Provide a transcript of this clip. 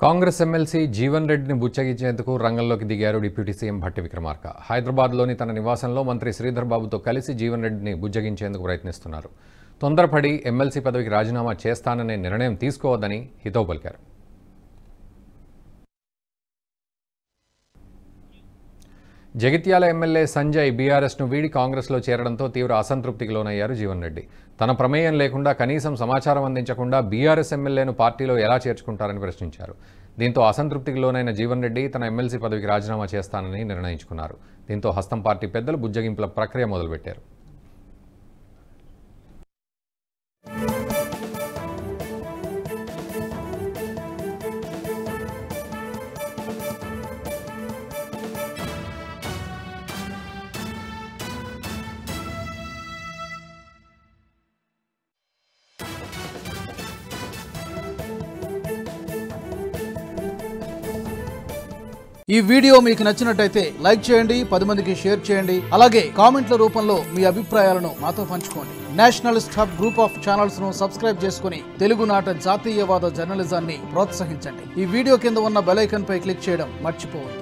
Congress MLC Jeevan రెడ్డిని బుచ్చగించేందుకు రంగంలోకి దిగారు డిప్యూటీ సీఎం భట్టి విక్రమార్క హైదరాబాద్లోని తన నివాసంలో మంత్రి శ్రీధర్ బాబుతో కలిసి జీవన్ రెడ్డిని బుజ్జగించేందుకు ప్రయత్నిస్తున్నారు తొందరపడి ఎమ్మెల్సీ పదవికి రాజీనామా చేస్తాననే నిర్ణయం తీసుకోవద్దని హితవు పలికారు జగిత్యాల ఎమ్మెల్యే సంజయ్ బీఆర్ఎస్ను వీడి కాంగ్రెస్లో చేరడంతో తీవ్ర అసంతృప్తికి లోనయ్యారు జీవన్ రెడ్డి తన ప్రమేయం లేకుండా కనీసం సమాచారం అందించకుండా బీఆర్ఎస్ ఎమ్మెల్యేను పార్టీలో ఎలా చేర్చుకుంటారని ప్రశ్నించారు దీంతో అసంతృప్తికి లోనైన జీవన్ రెడ్డి తన ఎమ్మెల్సీ పదవికి రాజీనామా చేస్తానని నిర్ణయించుకున్నారు దీంతో హస్తం పార్టీ పెద్దలు బుజ్జగింపుల ప్రక్రియ మొదలుపెట్టారు ఈ వీడియో మీకు నచ్చినట్టయితే లైక్ చేయండి పది మందికి షేర్ చేయండి అలాగే కామెంట్ల రూపంలో మీ అభిప్రాయాలను మాతో పంచుకోండి nationalist hub group of channels ను సబ్స్క్రైబ్ చేసుకుని తెలుగునాట జాతీయవాద జర్నలిజాన్ని ప్రోత్సహించండి ఈ వీడియో కింద ఉన్న బెల్ ఐకాన్ పై క్లిక్ చేయడం మర్చిపోవద్దు